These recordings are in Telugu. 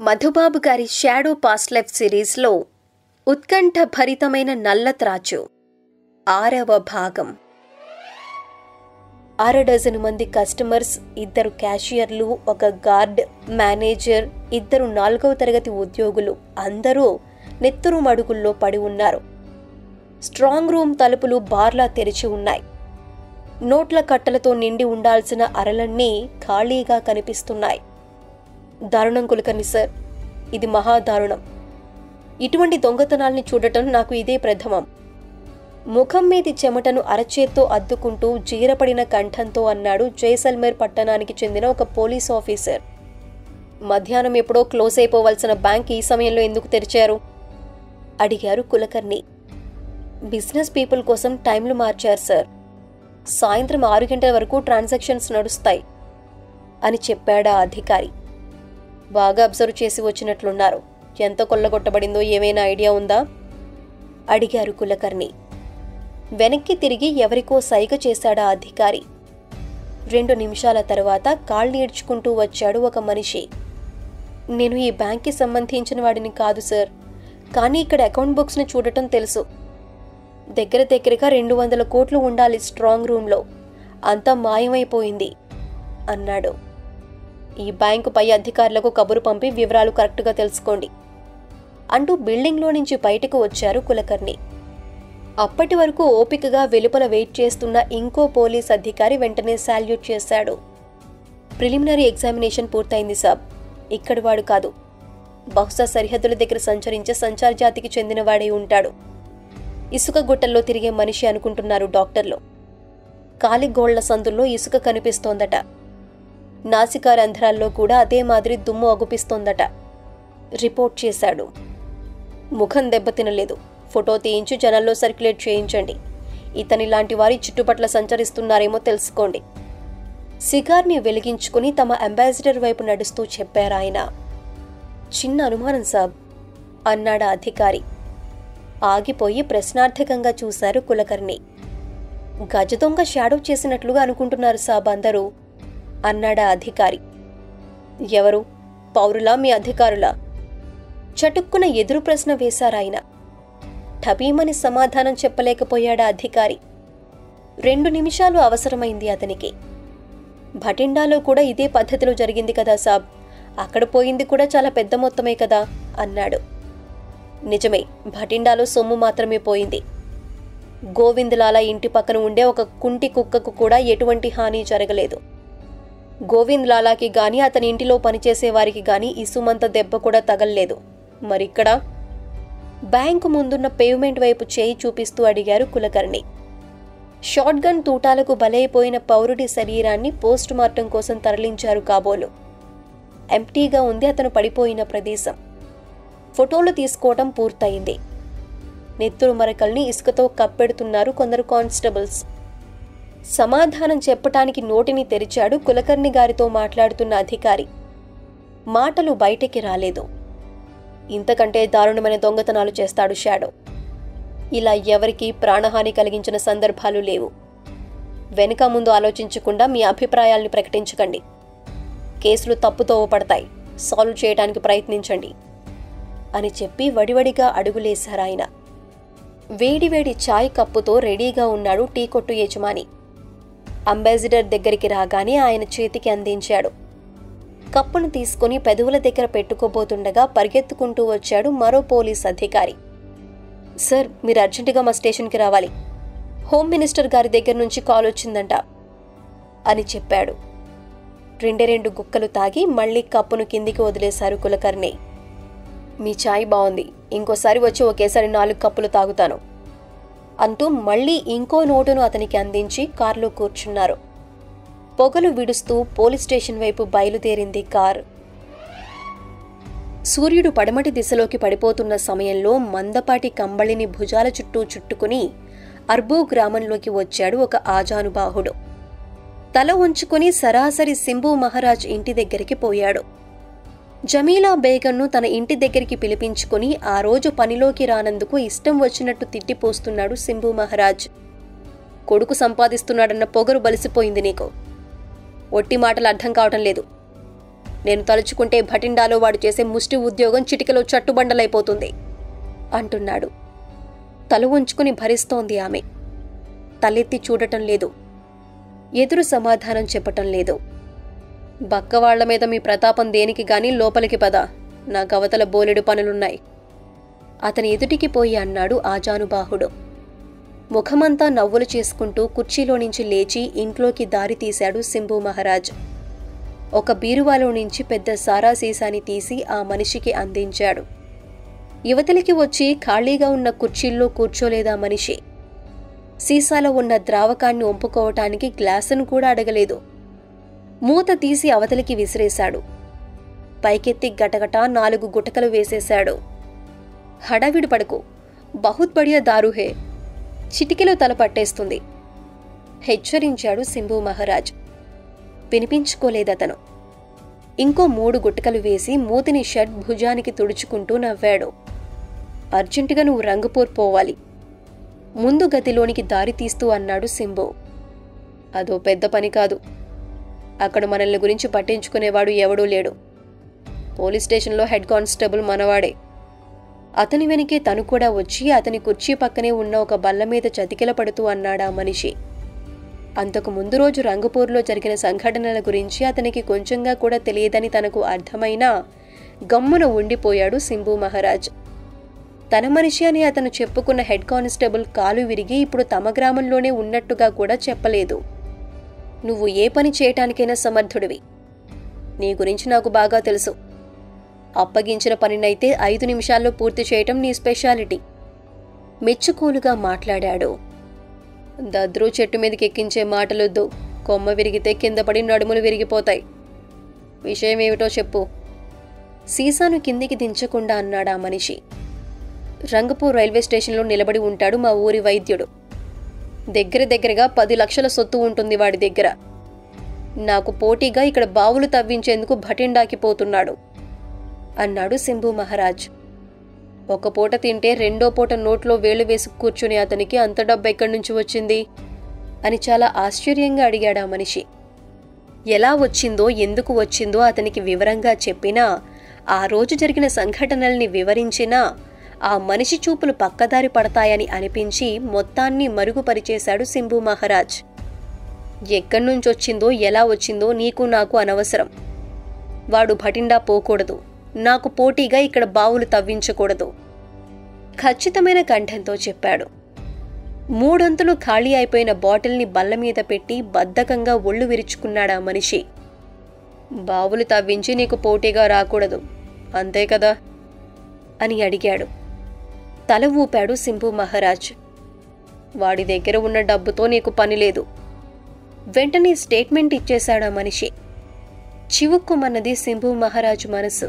మధుబాబు గారి షాడో పాస్ట్ లైఫ్ సిరీస్లో ఉత్కంఠ భరితమైన నల్ల త్రాచు ఆరవ భాగం అర డజను మంది కస్టమర్స్ ఇద్దరు క్యాషియర్లు ఒక గార్డ్ మేనేజర్ ఇద్దరు నాలుగవ తరగతి ఉద్యోగులు అందరూ నెత్తురు మడుగుల్లో పడి ఉన్నారు స్ట్రాంగ్ రూమ్ తలుపులు బార్లా తెరిచి ఉన్నాయి నోట్ల కట్టలతో నిండి ఉండాల్సిన అరలన్నీ ఖాళీగా కనిపిస్తున్నాయి దారుణం కులకర్ణి సార్ ఇది మహాదారుణం ఇటువంటి దొంగతనాల్ని చూడటం నాకు ఇదే ప్రథమం ముఖం మీది చెమటను అరచేత్తో అద్దుకుంటూ జీరపడిన కంఠంతో అన్నాడు జైసల్మేర్ పట్టణానికి చెందిన ఒక పోలీస్ ఆఫీసర్ మధ్యాహ్నం ఎప్పుడో క్లోజ్ అయిపోవలసిన బ్యాంక్ ఈ సమయంలో ఎందుకు తెరిచారు అడిగారు కులకర్ణి బిజినెస్ పీపుల్ కోసం టైంలు మార్చారు సార్ సాయంత్రం ఆరు గంటల వరకు ట్రాన్సాక్షన్స్ నడుస్తాయి అని చెప్పాడా అధికారి బాగా అబ్జర్వ్ చేసి వచ్చినట్లున్నారు ఎంత కొల్లగొట్టబడిందో ఏమైనా ఐడియా ఉందా అడిగారు కులకర్ణి వెనక్కి తిరిగి ఎవరికో సైగ చేశాడా అధికారి రెండు నిమిషాల తర్వాత కాళ్ళు ఈడ్చుకుంటూ వచ్చాడు ఒక మనిషి నేను ఈ బ్యాంక్కి సంబంధించిన వాడిని కాదు సార్ కానీ ఇక్కడ అకౌంట్ బుక్స్ని చూడటం తెలుసు దగ్గర దగ్గరగా రెండు వందల కోట్లు ఉండాలి స్ట్రాంగ్ రూమ్లో అంతా మాయమైపోయింది అన్నాడు ఈ బ్యాంకు పై అధికారులకు కబురు పంపి వివరాలు కరెక్ట్గా తెలుసుకోండి అంటూ బిల్డింగ్లో నుంచి బయటకు వచ్చారు కులకర్ణి అప్పటి వరకు ఓపికగా వెలుపల వెయిట్ చేస్తున్న ఇంకో పోలీస్ అధికారి వెంటనే శాల్యూట్ చేశాడు ప్రిలిమినరీ ఎగ్జామినేషన్ పూర్తయింది సాబ్ ఇక్కడి వాడు కాదు బహుశా సరిహద్దుల దగ్గర సంచరించే సంచార జాతికి చెందినవాడై ఉంటాడు ఇసుక గుట్టల్లో తిరిగే మనిషి అనుకుంటున్నారు డాక్టర్లు కాలిగోళ్ల సందుల్లో ఇసుక కనిపిస్తోందట నాసికా రంధ్రాల్లో కూడా అదే మాదిరి దుమ్ము అగుపిస్తోందట రిపోర్ట్ చేశాడు ముఖం దెబ్బతినలేదు ఫోటో తీయించి జనాల్లో సర్క్యులేట్ చేయించండి ఇతని లాంటి వారి చుట్టుపట్ల సంచరిస్తున్నారేమో తెలుసుకోండి సిగార్ని వెలిగించుకుని తమ అంబాసిడర్ వైపు నడుస్తూ చెప్పారాయన చిన్న అనుమానం సాబ్ అన్నాడా అధికారి ఆగిపోయి ప్రశ్నార్థకంగా చూశారు కులకర్ణి గజదొంగ షాడో చేసినట్లుగా అనుకుంటున్నారు సాబ్ అందరూ అన్నాడా అధికారి ఎవరు పౌరులా మీ అధికారులా చటుక్కున ఎదురు ప్రశ్న వేశారాయన ఠబీమని సమాధానం చెప్పలేకపోయాడా అధికారి రెండు నిమిషాలు అవసరమైంది అతనికి భటిండాలో కూడా ఇదే పద్ధతిలో జరిగింది కదా సాబ్ అక్కడ పోయింది కూడా చాలా పెద్ద మొత్తమే కదా అన్నాడు నిజమే భటిండాలో సొమ్ము మాత్రమే పోయింది గోవిందలాల ఇంటి పక్కన ఉండే ఒక కుంటి కుక్కకు కూడా ఎటువంటి హాని జరగలేదు గోవింద్ లాలాకి గాని అతని ఇంటిలో పనిచేసే వారికి గాని ఇసుమంత దెబ్బ కూడా తగల్లేదు మరిక్కడ బ్యాంకు ముందున్న పేవ్మెంట్ వైపు చేయి చూపిస్తూ అడిగారు కులకర్ణి షాట్ గన్ తూటాలకు బలైపోయిన పౌరుడి శరీరాన్ని పోస్ట్ మార్టం కోసం తరలించారు కాబోలు ఎంప్టీగా ఉంది అతను పడిపోయిన ప్రదేశం ఫోటోలు తీసుకోవటం పూర్తయింది నెత్తురు మరకల్ని ఇసుకతో కప్పెడుతున్నారు కొందరు కానిస్టేబుల్స్ సమాధానం చెప్పటానికి నోటిని తెరిచాడు కులకర్ణి గారితో మాట్లాడుతున్న అధికారి మాటలు బయటికి రాలేదు ఇంతకంటే దారుణమైన దొంగతనాలు చేస్తాడు షాడో ఇలా ఎవరికీ ప్రాణహాని కలిగించిన సందర్భాలు లేవు వెనుక ముందు ఆలోచించకుండా మీ అభిప్రాయాల్ని ప్రకటించకండి కేసులు తప్పుతో పడతాయి సాల్వ్ చేయడానికి ప్రయత్నించండి అని చెప్పి వడివడిగా అడుగులేశారాయన వేడివేడి చాయ్ కప్పుతో రెడీగా ఉన్నాడు టీ కొట్టు యజమాని అంబాసిడర్ దగ్గరికి రాగానే ఆయన చేతికి అందించాడు కప్పును తీసుకుని పెదవుల దగ్గర పెట్టుకోబోతుండగా పరిగెత్తుకుంటూ వచ్చాడు మరో పోలీస్ అధికారి సార్ మీరు అర్జెంటుగా మా స్టేషన్కి రావాలి హోమ్ మినిస్టర్ గారి దగ్గర నుంచి కాల్ వచ్చిందంట అని చెప్పాడు రెండే రెండు గుక్కలు తాగి మళ్ళీ కప్పును కిందికి వదిలేశారు కులకర్ణి మీ ఛాయ్ బాగుంది ఇంకోసారి వచ్చి ఒకేసారి నాలుగు కప్పులు తాగుతాను అంటూ మళ్ళీ ఇంకో నోటును అతనికి అందించి కారులో కూర్చున్నారు పొగలు విడుస్తూ పోలీస్ స్టేషన్ వైపు బయలుదేరింది కారు సూర్యుడు పడమటి దిశలోకి పడిపోతున్న సమయంలో మందపాటి కంబళిని భుజాల చుట్టూ చుట్టుకుని అర్బూ గ్రామంలోకి వచ్చాడు ఒక ఆజానుబాహుడు తల ఉంచుకుని సరాసరి సింబు మహారాజ్ ఇంటి దగ్గరికి పోయాడు జమీలా బేగంను తన ఇంటి దగ్గరికి పిలిపించుకుని ఆ రోజు పనిలోకి రానందుకు ఇష్టం వచ్చినట్టు తిట్టిపోస్తున్నాడు సింబు మహారాజ్ కొడుకు సంపాదిస్తున్నాడన్న పొగరు బలిసిపోయింది నీకు ఒట్టి మాటలు అర్థం కావటం లేదు నేను తలుచుకుంటే భటిండాలో వాడు చేసే ముష్టి ఉద్యోగం చిటికలో చట్టుబండలైపోతుంది అంటున్నాడు తల ఉంచుకుని భరిస్తోంది ఆమె తలెత్తి చూడటం లేదు ఎదురు సమాధానం చెప్పటం లేదు బక్కవాళ్ల మీద మీ ప్రతాపం దేనికి గాని లోపలికి పద నా కవతల బోలెడు పనులున్నాయి అతని ఎదుటికి పోయి అన్నాడు ఆజానుబాహుడు ముఖమంతా నవ్వులు చేసుకుంటూ కుర్చీలో నుంచి లేచి ఇంట్లోకి దారి తీశాడు సింబు మహారాజ్ ఒక బీరువాలో నుంచి పెద్ద సారా సీసాని తీసి ఆ మనిషికి అందించాడు యువతలికి వచ్చి ఖాళీగా ఉన్న కుర్చీల్లో కూర్చోలేదా మనిషి సీసాలో ఉన్న ద్రావకాన్ని ఒంపుకోవటానికి గ్లాసును కూడా అడగలేదు మూత తీసి అవతలికి విసిరేశాడు పైకెత్తి గటగటా నాలుగు గుటకలు వేసేశాడు హడావిడి పడుకు బహుత్ బడియా దారు హే చిటికెలో తల పట్టేస్తుంది హెచ్చరించాడు సింబు మహారాజ్ వినిపించుకోలేదతను ఇంకో మూడు గుట్టకలు వేసి మూతిని షర్ట్ భుజానికి తుడుచుకుంటూ నవ్వాడు అర్జెంటుగా నువ్వు రంగుపూర్ పోవాలి ముందు గదిలోనికి దారి తీస్తూ అన్నాడు సింబు అదో పెద్ద పని కాదు అక్కడ మనల్ని గురించి పట్టించుకునేవాడు ఎవడూ లేడు పోలీస్ స్టేషన్లో హెడ్ కానిస్టేబుల్ మనవాడే అతని వెనకే తను కూడా వచ్చి అతని కుర్చీ పక్కనే ఉన్న ఒక బల్ల మీద చతికిల పడుతూ అన్నాడా మనిషి అంతకు ముందు రోజు రంగుపూర్లో జరిగిన సంఘటనల గురించి అతనికి కొంచెంగా కూడా తెలియదని తనకు అర్థమైనా గమ్మున ఉండిపోయాడు సింబు మహారాజ్ తన మనిషి అని అతను చెప్పుకున్న హెడ్ కానిస్టేబుల్ కాలు విరిగి ఇప్పుడు తమ గ్రామంలోనే ఉన్నట్టుగా కూడా చెప్పలేదు నువ్వు ఏ పని చేయటానికైనా సమర్థుడివి నీ గురించి నాకు బాగా తెలుసు అప్పగించిన పనినైతే ఐదు నిమిషాల్లో పూర్తి చేయటం నీ స్పెషాలిటీ మెచ్చుకోలుగా మాట్లాడాడు దద్రు చెట్టు మీదకి ఎక్కించే మాటలొద్దు కొమ్మ విరిగితే కింద పడి నడుములు విరిగిపోతాయి విషయం ఏమిటో చెప్పు సీసాను కిందికి దించకుండా అన్నాడా మనిషి రంగపూర్ రైల్వే స్టేషన్లో నిలబడి ఉంటాడు మా ఊరి వైద్యుడు దగ్గర దగ్గరగా పది లక్షల సొత్తు ఉంటుంది వాడి దగ్గర నాకు పోటీగా ఇక్కడ బావులు తవ్వించేందుకు భటిండాకి పోతున్నాడు అన్నాడు సింబు మహారాజ్ ఒక పూట తింటే రెండో పూట నోట్లో వేలు వేసి కూర్చుని అతనికి అంత డబ్బు ఎక్కడి నుంచి వచ్చింది అని చాలా ఆశ్చర్యంగా అడిగాడు ఆ మనిషి ఎలా వచ్చిందో ఎందుకు వచ్చిందో అతనికి వివరంగా చెప్పినా ఆ రోజు జరిగిన సంఘటనల్ని వివరించినా ఆ మనిషి చూపులు పక్కదారి పడతాయని అనిపించి మొత్తాన్ని మరుగుపరిచేశాడు సింబు మహారాజ్ ఎక్కడి నుంచి వచ్చిందో ఎలా వచ్చిందో నీకు నాకు అనవసరం వాడు భటిండా పోకూడదు నాకు పోటీగా ఇక్కడ బావులు తవ్వించకూడదు ఖచ్చితమైన కంఠంతో చెప్పాడు మూడొంతులు ఖాళీ అయిపోయిన బాటిల్ని బల్ల మీద పెట్టి బద్ధకంగా ఒళ్ళు విరుచుకున్నాడా మనిషి బావులు తవ్వించి నీకు పోటీగా రాకూడదు అంతే కదా అని అడిగాడు తల ఊపాడు సింబు మహారాజ్ వాడి దగ్గర ఉన్న డబ్బుతో నీకు పని లేదు వెంటనే స్టేట్మెంట్ ఇచ్చేశాడా మనిషి చివుక్కుమన్నది సింబు మహారాజు మనసు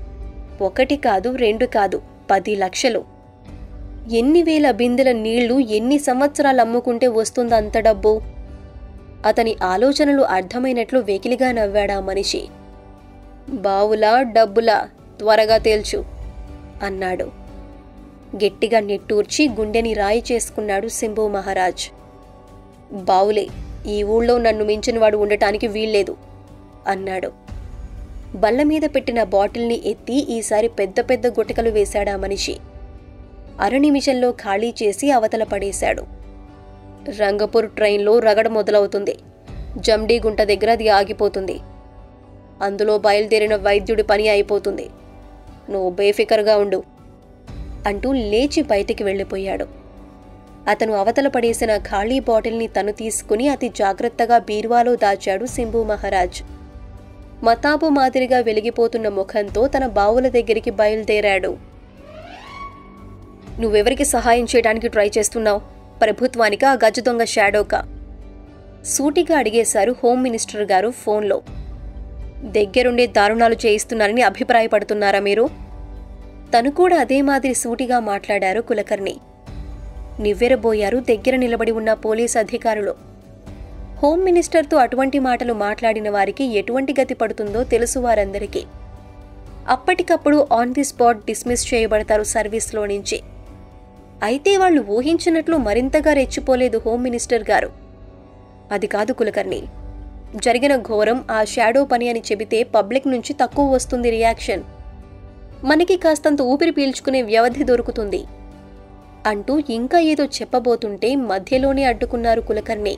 ఒకటి కాదు రెండు కాదు పది లక్షలు ఎన్ని వేల బిందెల నీళ్లు ఎన్ని సంవత్సరాలు అమ్ముకుంటే వస్తుంది అంత డబ్బు అతని ఆలోచనలు అర్థమైనట్లు వెకిలిగా నవ్వాడా మనిషి బావులా డబ్బులా త్వరగా తేల్చు అన్నాడు గట్టిగా నిట్టూర్చి గుండెని రాయి చేసుకున్నాడు సింబు మహారాజ్ బావులే ఈ ఊళ్ళో నన్ను మించినవాడు ఉండటానికి వీల్లేదు అన్నాడు బల్ల మీద పెట్టిన బాటిల్ని ఎత్తి ఈసారి పెద్ద పెద్ద గుటకలు వేశాడా మనిషి అర నిమిషంలో ఖాళీ చేసి అవతల పడేశాడు రంగపూర్ ట్రైన్లో రగడ మొదలవుతుంది జమ్డీగుంట దగ్గర అది ఆగిపోతుంది అందులో బయలుదేరిన వైద్యుడి పని అయిపోతుంది నువ్వు బేఫికర్గా ఉండు అంటూ లేచి బయటికి వెళ్ళిపోయాడు అతను అవతల పడేసిన ఖాళీ బాటిల్ని తను తీసుకుని అతి జాగ్రత్తగా బీరువాలో దాచాడు సింబు మహారాజ్ మతాబు మాదిరిగా వెలిగిపోతున్న ముఖంతో తన బావుల దగ్గరికి బయలుదేరాడు నువ్వెవరికి సహాయం చేయడానికి ట్రై చేస్తున్నావు ప్రభుత్వానికి ఆ గజ దొంగ షాడోకా సూటిగా అడిగేశారు హోమ్ మినిస్టర్ గారు ఫోన్లో దగ్గరుండి దారుణాలు చేయిస్తున్నారని అభిప్రాయపడుతున్నారా మీరు తను కూడా అదే మాదిరి సూటిగా మాట్లాడారు కులకర్ణి నివ్వెరబోయారు దగ్గర నిలబడి ఉన్న పోలీస్ అధికారులు హోమ్ మినిస్టర్తో అటువంటి మాటలు మాట్లాడిన వారికి ఎటువంటి గతి పడుతుందో తెలుసు వారందరికీ అప్పటికప్పుడు ఆన్ ది స్పాట్ డిస్మిస్ చేయబడతారు సర్వీస్లో నుంచి అయితే వాళ్ళు ఊహించినట్లు మరింతగా రెచ్చిపోలేదు హోమ్ మినిస్టర్ గారు అది కాదు కులకర్ణి జరిగిన ఘోరం ఆ షాడో పని అని చెబితే పబ్లిక్ నుంచి తక్కువ వస్తుంది రియాక్షన్ మనకి కాస్తంత ఊపిరి పీల్చుకునే వ్యవధి దొరుకుతుంది అంటూ ఇంకా ఏదో చెప్పబోతుంటే మధ్యలోనే అడ్డుకున్నారు కులకర్ణి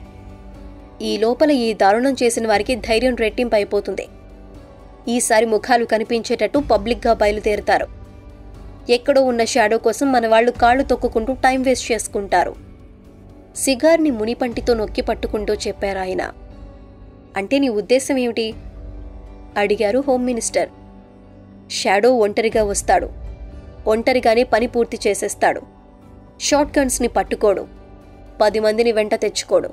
ఈ లోపల ఈ దారుణం చేసిన వారికి ధైర్యం రెట్టింపు అయిపోతుంది ఈసారి ముఖాలు కనిపించేటట్టు పబ్లిక్గా బయలుదేరుతారు ఎక్కడో ఉన్న షాడో కోసం మన వాళ్ళు కాళ్ళు తొక్కుకుంటూ టైం వేస్ట్ చేసుకుంటారు సిగార్ని మునిపంటితో నొక్కి పట్టుకుంటూ చెప్పారు ఆయన అంటే నీ ఉద్దేశం ఏమిటి అడిగారు హోమ్ మినిస్టర్ షాడో ఒంటరిగా వస్తాడు ఒంటరిగానే పని పూర్తి చేసేస్తాడు షార్ట్ గన్స్ని పట్టుకోడు పది మందిని వెంట తెచ్చుకోడు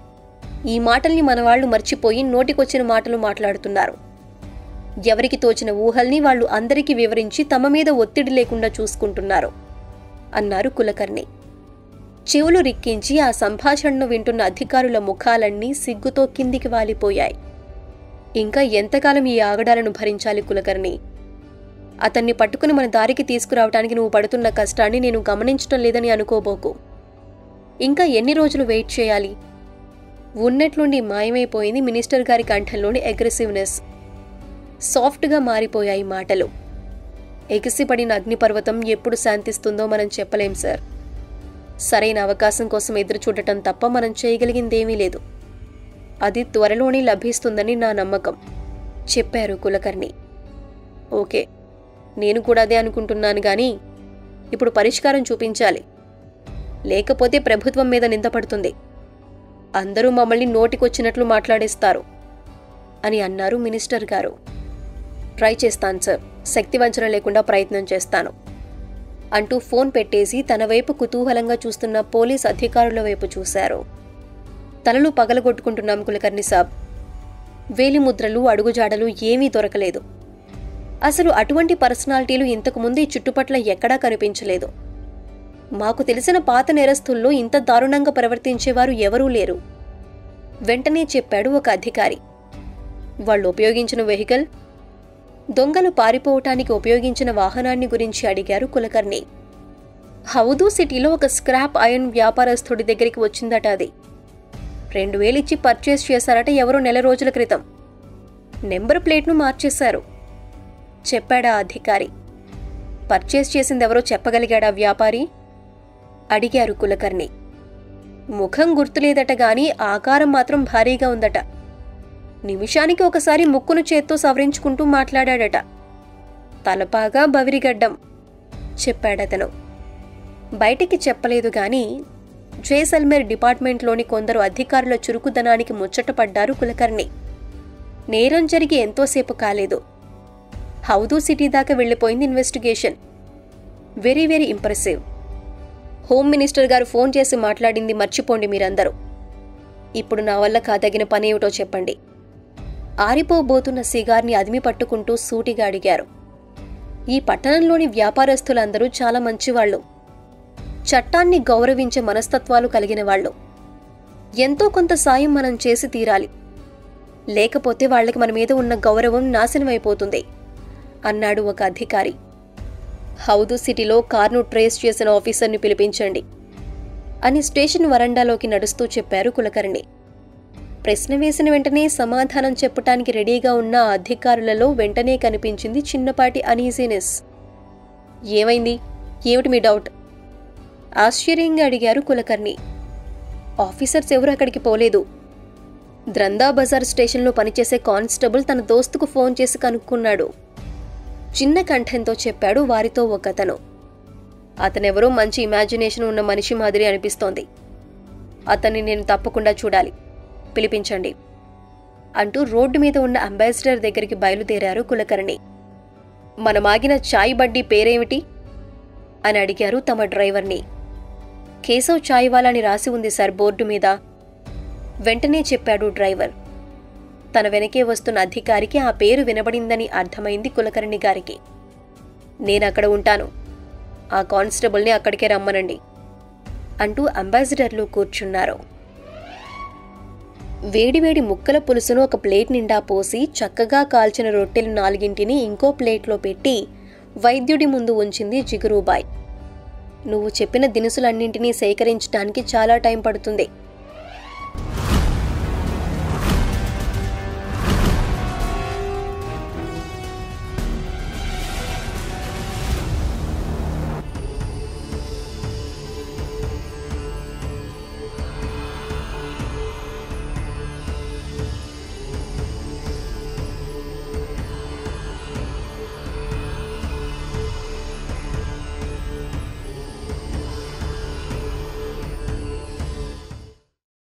ఈ మాటల్ని మన వాళ్ళు మర్చిపోయి నోటికొచ్చిన మాటలు మాట్లాడుతున్నారు ఎవరికి తోచిన ఊహల్ని వాళ్ళు అందరికీ వివరించి తమ మీద ఒత్తిడి లేకుండా చూసుకుంటున్నారు అన్నారు కులకర్ణి చెవులు రిక్కించి ఆ సంభాషణను వింటున్న అధికారుల ముఖాలన్నీ సిగ్గుతో కిందికి వాలిపోయాయి ఇంకా ఎంతకాలం ఈ ఆగడాలను భరించాలి కులకర్ణి అతన్ని పట్టుకుని మన దారికి తీసుకురావటానికి నువ్వు పడుతున్న కష్టాన్ని నేను గమనించటం లేదని అనుకోబోకు ఇంకా ఎన్ని రోజులు వెయిట్ చేయాలి ఉన్నట్లుండి మాయమైపోయింది మినిస్టర్ గారి కంఠంలోని అగ్రెసివ్నెస్ సాఫ్ట్గా మారిపోయాయి మాటలు ఎగిసిపడిన అగ్నిపర్వతం ఎప్పుడు శాంతిస్తుందో మనం చెప్పలేం సార్ సరైన అవకాశం కోసం ఎదురు చూడటం తప్ప మనం చేయగలిగిందేమీ లేదు అది త్వరలోనే లభిస్తుందని నా నమ్మకం చెప్పారు కులకర్ణి ఓకే నేను కూడా అదే అనుకుంటున్నాను కానీ ఇప్పుడు పరిష్కారం చూపించాలి లేకపోతే ప్రభుత్వం మీద నిందపడుతుంది అందరూ మమ్మల్ని నోటికొచ్చినట్లు మాట్లాడేస్తారు అని అన్నారు మినిస్టర్ గారు ట్రై చేస్తాను సార్ శక్తివంచన లేకుండా ప్రయత్నం చేస్తాను అంటూ ఫోన్ పెట్టేసి తన వైపు కుతూహలంగా చూస్తున్న పోలీస్ అధికారుల వైపు చూశారు తలలు పగలగొట్టుకుంటున్నాం కులకర్ణి సాబ్ వేలిముద్రలు అడుగుజాడలు ఏమీ దొరకలేదు అసలు అటువంటి పర్సనాలిటీలు ఇంతకు ముందు ఈ చుట్టుపట్ల ఎక్కడా కనిపించలేదు మాకు తెలిసిన పాత నేరస్తుల్లో ఇంత దారుణంగా ప్రవర్తించేవారు ఎవరూ లేరు వెంటనే చెప్పాడు ఒక అధికారి వాళ్ళు ఉపయోగించిన వెహికల్ దొంగలు పారిపోవటానికి ఉపయోగించిన వాహనాన్ని గురించి అడిగారు కులకర్ణి హౌదూ సిటీలో ఒక స్క్రాప్ ఐరన్ వ్యాపారస్తుడి దగ్గరికి వచ్చిందట అది రెండు వేలిచ్చి పర్చేస్ చేశారట ఎవరో నెల రోజుల క్రితం నెంబర్ ప్లేట్ను మార్చేశారు చెప్పాడా అధికారి పర్చేస్ చేసింది ఎవరో చెప్పగలిగాడా వ్యాపారి అడిగారు కులకర్ణి ముఖం గుర్తులేదట గాని ఆకారం మాత్రం భారీగా ఉందట నిమిషానికి ఒకసారి ముక్కును చేత్తో సవరించుకుంటూ మాట్లాడాడట తలపాగా బవిరిగడ్డం చెప్పాడతను బయటికి చెప్పలేదు గాని జైసల్మేర్ డిపార్ట్మెంట్లోని కొందరు అధికారుల చురుకుదనానికి ముచ్చటపడ్డారు కులకర్ణి నేరం జరిగి ఎంతోసేపు కాలేదు హౌదూ సిటీ దాకా వెళ్ళిపోయింది investigation very very impressive home minister గారు ఫోన్ చేసి మాట్లాడింది మర్చిపోండి మీరందరూ ఇప్పుడు నా వల్ల కాదగిన పని ఏమిటో చెప్పండి ఆరిపోబోతున్న సిగార్ని అదిమి పట్టుకుంటూ సూటిగా అడిగారు ఈ పట్టణంలోని వ్యాపారస్తులందరూ చాలా మంచివాళ్ళు చట్టాన్ని గౌరవించే మనస్తత్వాలు కలిగిన వాళ్ళు ఎంతో కొంత సాయం మనం చేసి తీరాలి లేకపోతే వాళ్ళకి మన మీద ఉన్న గౌరవం నాశనమైపోతుంది అన్నాడు ఒక అధికారి హౌదు సిటీలో కార్ను ట్రేస్ చేసిన ఆఫీసర్ని పిలిపించండి అని స్టేషన్ వరండాలోకి నడుస్తూ చెప్పారు కులకర్ణి ప్రశ్న వేసిన వెంటనే సమాధానం చెప్పటానికి రెడీగా ఉన్న ఆ అధికారులలో వెంటనే కనిపించింది చిన్నపాటి అనీజీనెస్ ఏమైంది ఏమిటి మీ డౌట్ ఆశ్చర్యంగా అడిగారు కులకర్ణి ఆఫీసర్స్ ఎవరు అక్కడికి పోలేదు ద్రందా బజార్ స్టేషన్లో పనిచేసే కానిస్టేబుల్ తన దోస్తుకు ఫోన్ చేసి కనుక్కున్నాడు చిన్న కంఠంతో చెప్పాడు వారితో ఒకతను అతనెవరో మంచి ఇమాజినేషన్ ఉన్న మనిషి మాదిరి అనిపిస్తోంది అతన్ని నేను తప్పకుండా చూడాలి పిలిపించండి అంటూ రోడ్డు మీద ఉన్న అంబాసిడర్ దగ్గరికి బయలుదేరారు కులకర్ణి మనమాగిన చాయ్ బడ్డీ పేరేమిటి అని అడిగారు తమ డ్రైవర్ని కేశవ్ చాయ్ వాలాని రాసి ఉంది సార్ బోర్డు మీద వెంటనే చెప్పాడు డ్రైవర్ తన వెనకే వస్తున్న అధికారికి ఆ పేరు వినబడిందని అర్థమైంది కులకర్ణి గారికి నేనక్కడ ఉంటాను ఆ కానిస్టేబుల్ని అక్కడికే రమ్మనండి అంటూ అంబాసిడర్లు కూర్చున్నారు వేడివేడి ముక్కల పులుసును ఒక ప్లేట్ నిండా పోసి చక్కగా కాల్చిన రొట్టెలు నాలుగింటిని ఇంకో ప్లేట్లో పెట్టి వైద్యుడి ముందు ఉంచింది జిగురూబాయ్ నువ్వు చెప్పిన దినుసులన్నింటినీ సేకరించడానికి చాలా టైం పడుతుంది